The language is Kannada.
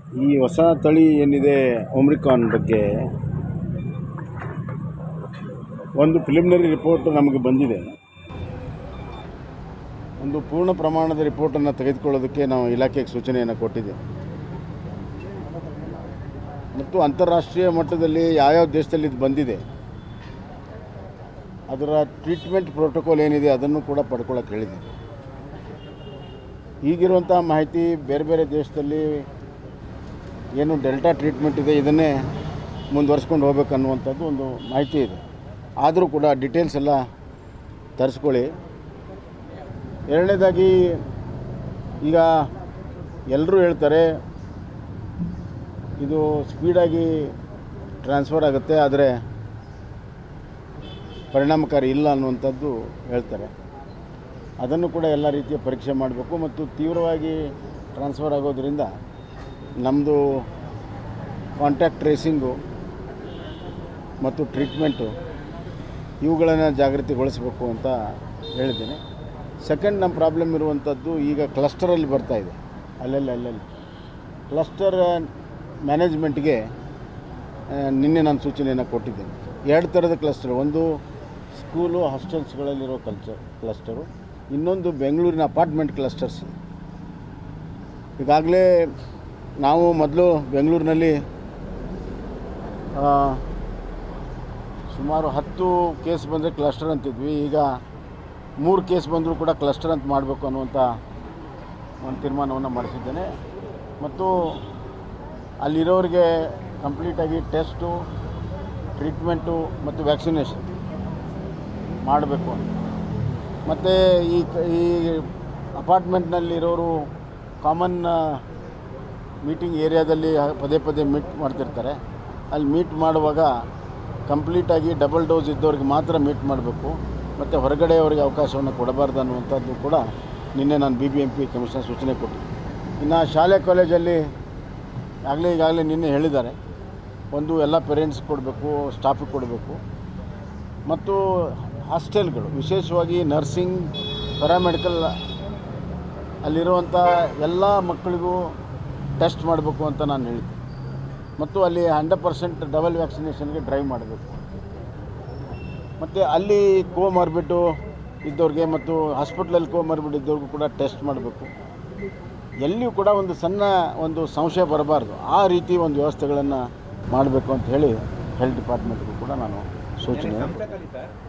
ಈ ಹೊಸ ತಳಿ ಏನಿದೆ ಒಮ್ರಿಕಾನ್ ಬಗ್ಗೆ ಒಂದು ಪ್ರಿಲಿಮಿನರಿ ರಿಪೋರ್ಟ್ ನಮಗೆ ಬಂದಿದೆ ಒಂದು ಪೂರ್ಣ ಪ್ರಮಾಣದ ರಿಪೋರ್ಟನ್ನು ತೆಗೆದುಕೊಳ್ಳೋದಕ್ಕೆ ನಾವು ಇಲಾಖೆಗೆ ಸೂಚನೆಯನ್ನು ಕೊಟ್ಟಿದ್ದೇವೆ ಮತ್ತು ಅಂತಾರಾಷ್ಟ್ರೀಯ ಮಟ್ಟದಲ್ಲಿ ಯಾವ್ಯಾವ ದೇಶದಲ್ಲಿ ಇದು ಬಂದಿದೆ ಅದರ ಟ್ರೀಟ್ಮೆಂಟ್ ಪ್ರೋಟೋಕಾಲ್ ಏನಿದೆ ಅದನ್ನು ಕೂಡ ಪಡ್ಕೊಳ್ಳೋಕೆ ಹೇಳಿದ್ದೀನಿ ಈಗಿರುವಂಥ ಮಾಹಿತಿ ಬೇರೆ ಬೇರೆ ದೇಶದಲ್ಲಿ ಏನು ಡೆಲ್ಟಾ ಟ್ರೀಟ್ಮೆಂಟ್ ಇದೆ ಇದನ್ನೇ ಮುಂದುವರ್ಸ್ಕೊಂಡು ಹೋಗ್ಬೇಕು ಅನ್ನುವಂಥದ್ದು ಒಂದು ಮಾಹಿತಿ ಇದೆ ಆದರೂ ಕೂಡ ಡೀಟೇಲ್ಸ್ ಎಲ್ಲ ತರಿಸ್ಕೊಳ್ಳಿ ಎರಡನೇದಾಗಿ ಈಗ ಎಲ್ಲರೂ ಹೇಳ್ತಾರೆ ಇದು ಸ್ಪೀಡಾಗಿ ಟ್ರಾನ್ಸ್ಫರ್ ಆಗುತ್ತೆ ಆದರೆ ಪರಿಣಾಮಕಾರಿ ಇಲ್ಲ ಅನ್ನುವಂಥದ್ದು ಹೇಳ್ತಾರೆ ಅದನ್ನು ಕೂಡ ಎಲ್ಲ ರೀತಿಯ ಪರೀಕ್ಷೆ ಮಾಡಬೇಕು ಮತ್ತು ತೀವ್ರವಾಗಿ ಟ್ರಾನ್ಸ್ಫರ್ ಆಗೋದ್ರಿಂದ ನಮ್ಮದು ಕಾಂಟ್ಯಾಕ್ಟ್ ಟ್ರೇಸಿಂಗು ಮತ್ತು ಟ್ರೀಟ್ಮೆಂಟು ಇವುಗಳನ್ನು ಜಾಗೃತಿಗೊಳಿಸಬೇಕು ಅಂತ ಹೇಳಿದ್ದೀನಿ ಸೆಕೆಂಡ್ ನಮ್ಮ ಪ್ರಾಬ್ಲಮ್ ಇರುವಂಥದ್ದು ಈಗ ಕ್ಲಸ್ಟರಲ್ಲಿ ಬರ್ತಾ ಇದೆ ಅಲ್ಲೆಲ್ಲ ಅಲ್ಲೆಲ್ಲ ಕ್ಲಸ್ಟರ್ ಮ್ಯಾನೇಜ್ಮೆಂಟ್ಗೆ ಆ, ನಿನ್ನೆ ನಾನು ಸೂಚನೆಯನ್ನು ಕೊಟ್ಟಿದ್ದೇನೆ ಎರಡು ಥರದ ಕ್ಲಸ್ಟರ್ ಒಂದು ಸ್ಕೂಲು ಹಾಸ್ಟೆಲ್ಸ್ಗಳಲ್ಲಿರೋ ಕಲ್ಚರ್ ಕ್ಲಸ್ಟರು ಇನ್ನೊಂದು ಬೆಂಗಳೂರಿನ ಅಪಾರ್ಟ್ಮೆಂಟ್ ಕ್ಲಸ್ಟರ್ಸ್ ಈಗಾಗಲೇ ನಾವು ಮೊದಲು ಬೆಂಗಳೂರಿನಲ್ಲಿ ಆ, ಸುಮಾರು ಹತ್ತು ಕೇಸ್ ಬಂದರೆ ಕ್ಲಸ್ಟರ್ ಅಂತಿದ್ವಿ ಈಗ ಮೂರು ಕೇಸ್ ಬಂದರೂ ಕೂಡ ಕ್ಲಸ್ಟರ್ ಅಂತ ಮಾಡಬೇಕು ಅನ್ನುವಂಥ ಒಂದು ತೀರ್ಮಾನವನ್ನು ಮಾಡಿಸಿದ್ದೇನೆ ಮತ್ತು ಅಲ್ಲಿರೋರಿಗೆ ಕಂಪ್ಲೀಟಾಗಿ ಟೆಸ್ಟು ಟ್ರೀಟ್ಮೆಂಟು ಮತ್ತು ವ್ಯಾಕ್ಸಿನೇಷನ್ ಮಾಡಬೇಕು ಅಂತ ಮತ್ತು ಈ ಕ- ಈ ಅಪಾರ್ಟ್ಮೆಂಟ್ನಲ್ಲಿರೋರು ಕಾಮನ್ ಮೀಟಿಂಗ್ ಏರಿಯಾದಲ್ಲಿ ಪದೇ ಪದೇ ಮೀಟ್ ಮಾಡ್ತಿರ್ತಾರೆ ಅಲ್ಲಿ ಮೀಟ್ ಮಾಡುವಾಗ ಕಂಪ್ಲೀಟಾಗಿ ಡಬಲ್ ಡೋಸ್ ಇದ್ದವ್ರಿಗೆ ಮಾತ್ರ ಮೀಟ್ ಮಾಡಬೇಕು ಮತ್ತು ಹೊರಗಡೆಯವರಿಗೆ ಅವಕಾಶವನ್ನು ಕೊಡಬಾರ್ದು ಅನ್ನುವಂಥದ್ದು ಕೂಡ ನಿನ್ನೆ ನಾನು B B M P commissioner ಸೂಚನೆ ಕೊಟ್ಟಿದ್ದೆ ಇನ್ನು ಶಾಲೆ ಕಾಲೇಜಲ್ಲಿ ಆಗಲೇ ಈಗಾಗಲೇ ನಿನ್ನೆ ಹೇಳಿದ್ದಾರೆ ಒಂದು ಎಲ್ಲ ಪೇರೆಂಟ್ಸ್ ಕೊಡಬೇಕು ಸ್ಟಾಫಿಗೆ ಕೊಡಬೇಕು ಮತ್ತು ಹಾಸ್ಟೆಲ್ಗಳು ವಿಶೇಷವಾಗಿ ನರ್ಸಿಂಗ್ ಪ್ಯಾರಾಮೆಡಿಕಲ್ ಅಲ್ಲಿರುವಂಥ ಎಲ್ಲ ಮಕ್ಕಳಿಗೂ ಟೆಸ್ಟ್ ಮಾಡಬೇಕು ಅಂತ ನಾನು ಹೇಳಿದ್ದೆ ಮತ್ತು ಅಲ್ಲಿ ಹಂಡ್ರೆಡ್ ಪರ್ಸೆಂಟ್ ಡಬಲ್ ವ್ಯಾಕ್ಸಿನೇಷನ್ಗೆ ಡ್ರೈವ್ ಮಾಡಬೇಕು ಮತ್ತು ಅಲ್ಲಿ ಕೋಮಾರ್ಬಿಟ್ಟು ಇದ್ದವ್ರಿಗೆ ಮತ್ತು ಹಾಸ್ಪಿಟ್ಲಲ್ಲಿ ಕೋಮಾರ್ಬಿಟ್ ಇದ್ದವ್ರಿಗೂ ಕೂಡ ಟೆಸ್ಟ್ ಮಾಡಬೇಕು ಎಲ್ಲಿಯೂ ಕೂಡ ಒಂದು ಸಣ್ಣ ಒಂದು ಸಂಶಯ ಬರಬಾರ್ದು ಆ ರೀತಿ ಒಂದು ವ್ಯವಸ್ಥೆಗಳನ್ನು ಮಾಡಬೇಕು ಅಂತ ಹೇಳಿ ಹೆಲ್ತ್ ಡಿಪಾರ್ಟ್ಮೆಂಟ್ಗೂ ಕೂಡ ನಾನು ಸೂಚನೆ ಸಂಸ್ಥೆಗಳಲ್ಲಿ ಸರ್